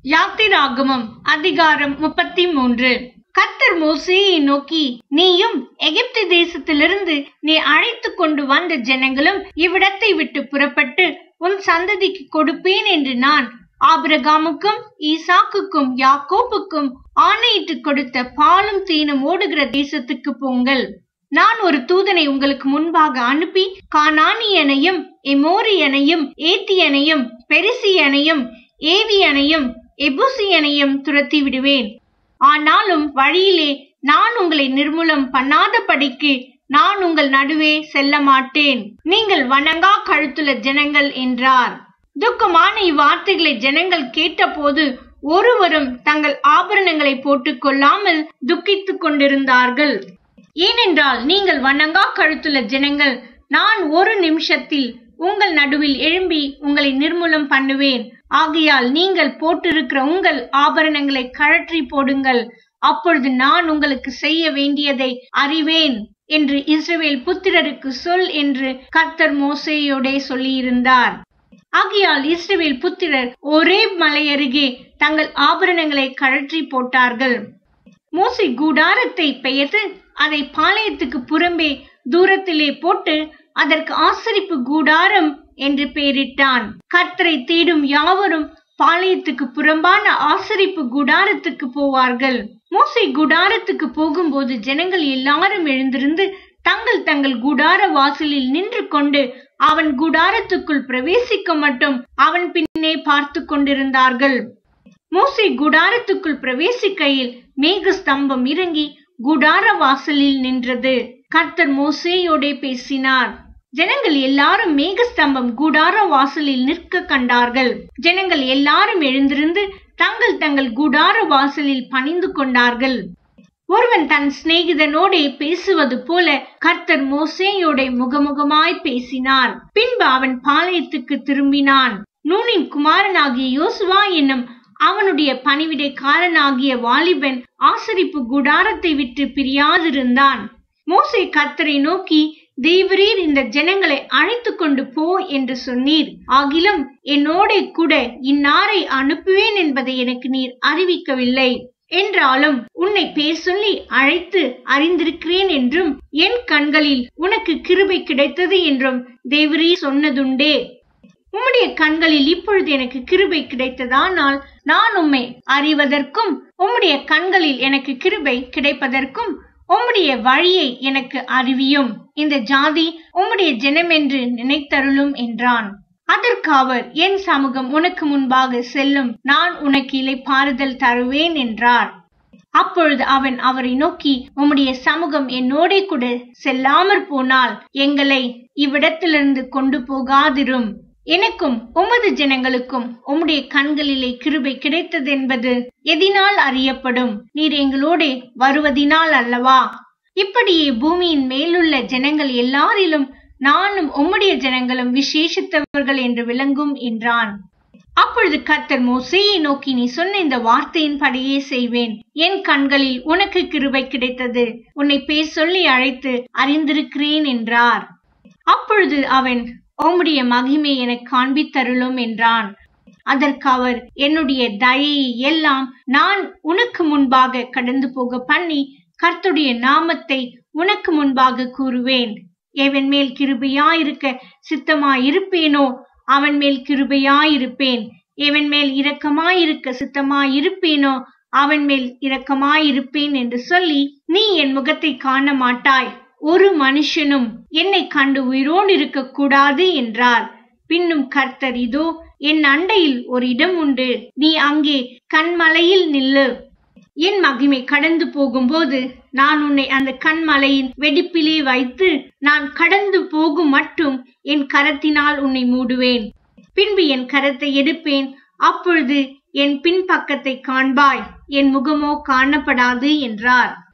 யாத்திராகமம் அதிகாரம் முப்பத்தி மூன்று கர்த்தர் மோசேயை நோக்கி நீயும் எகிப்து தேசத்திலிருந்து நீ அழைத்து கொண்டு வந்த ஜனங்களும் இவ்விடத்தை விட்டு புறப்பட்டு உன் சந்ததிக்கு கொடுப்பேன் என்று நான் ஆபிரகாமுக்கும் ஈசாக்குக்கும் யாக்கோப்புக்கும் ஆணையிட்டு கொடுத்த பாலும் தேனும் ஓடுகிற தேசத்துக்கு போங்கள் நான் ஒரு தூதனை உங்களுக்கு முன்பாக அனுப்பி கானானியனையும் எமோரியனையும் ஏத்தியனையும் பெரிசியனையும் ஏவியனையும் எபுசியனையும் துரத்தி விடுவேன் ஆனாலும் வழியிலே நான் உங்களை நிர்மூலம் பண்ணாதபடிக்கு நான் உங்கள் நடுவே செல்ல மாட்டேன் நீங்கள் வணங்கா கழுத்துள்ள ஜனங்கள் என்றார் துக்கமான இவ்வார்த்தைகளை ஜனங்கள் கேட்டபோது ஒருவரும் தங்கள் ஆபரணங்களை போட்டுக் கொள்ளாமல் துக்கித்துக் கொண்டிருந்தார்கள் ஏனென்றால் நீங்கள் வணங்கா கழுத்துள்ள ஜனங்கள் நான் ஒரு நிமிஷத்தில் உங்கள் நடுவில் எழும்பி உங்களை நிர்மூலம் பண்ணுவேன் ஆகையால் நீங்கள் போட்டிருக்கிற உங்கள் ஆபரணங்களை கழற்றி போடுங்கள் அப்பொழுது நான் உங்களுக்கு செய்ய வேண்டியதை அறிவேன் என்று இஸ்ரவேல் புத்திரருக்கு சொல் என்று கர்த்தர் மோசையோடே சொல்லியிருந்தார் ஆகையால் இஸ்ரவேல் புத்திரர் ஒரே மலை அருகே தங்கள் ஆபரணங்களை கழற்றி போட்டார்கள் மோசை கூடாரத்தை பெயர்த்து அதை பாளையத்துக்கு புறம்பே தூரத்திலே போட்டு அதற்கு ஆசரிப்பு கூடாரம் என்று பெயரிட்டான் கர்த்தரை தேடும் யாவரும் பாளையத்துக்கு புறம்பான ஆசரிப்பு குடாரத்துக்கு போவார்கள் மோசை குடாரத்துக்கு போகும்போது ஜனங்கள் எல்லாரும் எழுந்திருந்து தங்கள் தங்கள் குடார வாசலில் நின்று கொண்டு அவன் குடாரத்துக்குள் பிரவேசிக்க மட்டும் அவன் பின்னே பார்த்து கொண்டிருந்தார்கள் மோசை குடாரத்துக்குள் பிரவேசிக்கையில் மேக ஸ்தம்பம் இறங்கி குடார வாசலில் நின்றது கர்த்தர் மோசேயோடே பேசினார் ஜனங்கள் எல்லாரும் மேகஸ்தம்பம் கூடார வாசலில் நிற்க கண்டார்கள் ஜனங்கள் எல்லாரும் எழுந்திருந்து தங்கள் தங்கள் கூடார வாசலில் பணிந்து கொண்டார்கள் ஒருவன் தன் சிநேகிதனோடே பேசுவது போல கர்த்தர் மோசேயோட முகமுகமாய் பேசினார் பின்பு அவன் பாளையத்துக்கு திரும்பினான் நூனின் குமாரனாகிய யோசுவா என்னும் அவனுடைய பணிவிடைக்காரனாகிய வாலிபன் ஆசரிப்பு குடாரத்தை விட்டு பிரியாதிருந்தான் மோசே கர்த்தரை நோக்கி தேவரீர் இந்த ஜனங்களை அழைத்து கொண்டு போ என்று சொன்னீர் ஆகிலும் என்னோட கூட இந்நாரை அனுப்புவேன் என்பதை எனக்கு நீர் அறிவிக்கவில்லை என்றாலும் உன்னை பேர் சொல்லி அழைத்து அறிந்திருக்கிறேன் என்றும் என் கண்களில் உனக்கு கிருபை கிடைத்தது என்றும் தேவரீ சொன்னதுண்டே உம்முடைய கண்களில் இப்பொழுது எனக்கு கிருபை கிடைத்ததானால் நான் உம்மை அறிவதற்கும் உம்முடைய கண்களில் எனக்கு கிருபை கிடைப்பதற்கும் உம்முடைய வழியை எனக்கு அறிவியும் இந்த ஜாதி உம்முடைய ஜனமென்று நினைத்தருளும் என்றான் அதற்கு அவர் என் சமூகம் உனக்கு முன்பாக செல்லும் நான் உனக்கு இலைப்பாறுதல் தருவேன் என்றார் அப்பொழுது அவன் அவரை நோக்கி உம்முடைய சமூகம் என்னோட கூட செல்லாமற் போனால் எங்களை இவ்விடத்திலிருந்து கொண்டு போகாதிரும் எனக்கும் உமது ஜனங்களுக்கும் உம்முடைய கண்களிலே கிருபை கிடைத்தது என்பது எதினால் அறியப்படும் நீர் எங்களோட வருவதினால் அல்லவா இப்படியே பூமியின் மேலுள்ள ஜனங்கள் எல்லாரிலும் நானும் உம்முடைய ஜனங்களும் விசேஷித்தவர்கள் என்று விளங்கும் என்றான் அப்பொழுது கர்த்தர் மோசேயை நோக்கி நீ சொன்ன இந்த வார்த்தையின் படியே செய்வேன் என் கண்களில் உனக்கு கிருபை கிடைத்தது உன்னை பேர் சொல்லி அழைத்து அறிந்திருக்கிறேன் என்றார் அப்பொழுது அவன் உம்முடைய மகிமை எனக்கு காண்பித்தருளும் என்றான் அதற்கு அவர் என்னுடைய தயையை எல்லாம் நான் உனக்கு முன்பாக கடந்து போக பண்ணி கர்த்துடைய நாமத்தை உனக்கு முன்பாக கூறுவேன் எவன் மேல் கிருபையாயிருக்க சித்தமாயிருப்பேனோ அவன் மேல் கிருபையாயிருப்பேன் எவன் மேல் இரக்கமாயிருக்க சித்தமாயிருப்பேனோ அவன் மேல் இரக்கமாயிருப்பேன் என்று சொல்லி நீ என் முகத்தை காண மாட்டாய் ஒரு மனுஷனும் என்னை கண்டு உயிரோடு இருக்க கூடாது என்றார் பின்னும் கர்த்தர் இதோ என் அண்டையில் ஒரு இடம் உண்டு நீ அங்கே கண்மலையில் நில்லு என் மகிமை கடந்து போகும்போது நான் உன்னை அந்த கண்மலையின் வெடிப்பிலே வைத்து நான் கடந்து போகும் மட்டும் என் கரத்தினால் உன்னை மூடுவேன் பின்பு என் கரத்தை எடுப்பேன் அப்பொழுது என் பின்பக்கத்தை காண்பாய் என் முகமோ காணப்படாது என்றார்